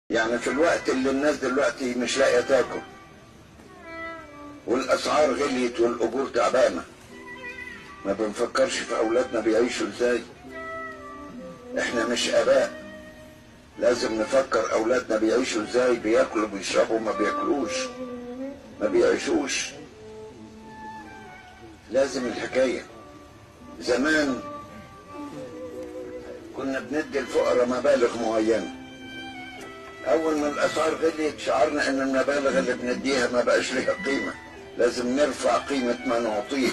يعني في الوقت اللي الناس دلوقتي مش لاقيه تاكل والاسعار غليت والاجور تعبانه ما بنفكرش في اولادنا بيعيشوا ازاي احنا مش اباء لازم نفكر اولادنا بيعيشوا ازاي بياكلوا بيشربوا ما بياكلوش ما بيعيشوش لازم الحكايه زمان كنا بندي الفقراء مبالغ معينه اول ما الاسعار غليت شعرنا ان المبالغ اللي بنديها ما بقاش لها قيمه لازم نرفع قيمه ما نعطيه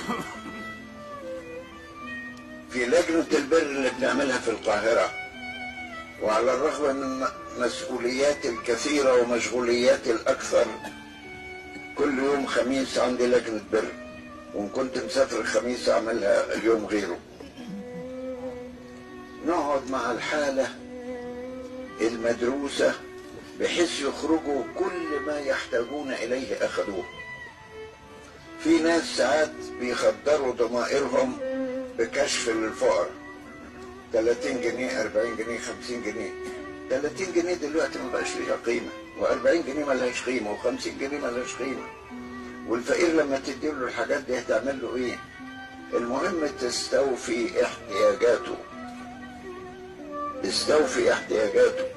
في لجنه البر اللي بنعملها في القاهره وعلى الرغم من مسؤوليات الكثيره ومشغوليات الاكثر كل يوم خميس عندي لجنه بر وان كنت مسافر الخميس اعملها اليوم غيره نقعد مع الحاله المدروسه بحيث يخرجوا كل ما يحتاجون اليه اخذوه في ناس ساعات بيخدروا ضمائرهم بكشف للفقراء 30 جنيه 40 جنيه 50 جنيه 30 جنيه دلوقتي ما بقاش ليها قيمه و40 جنيه ما لهاش قيمه و50 جنيه ما لهاش قيمه والفقير لما تديله الحاجات دي هتعمل له ايه؟ المهم تستوفي احتياجاته استوفي احتياجاته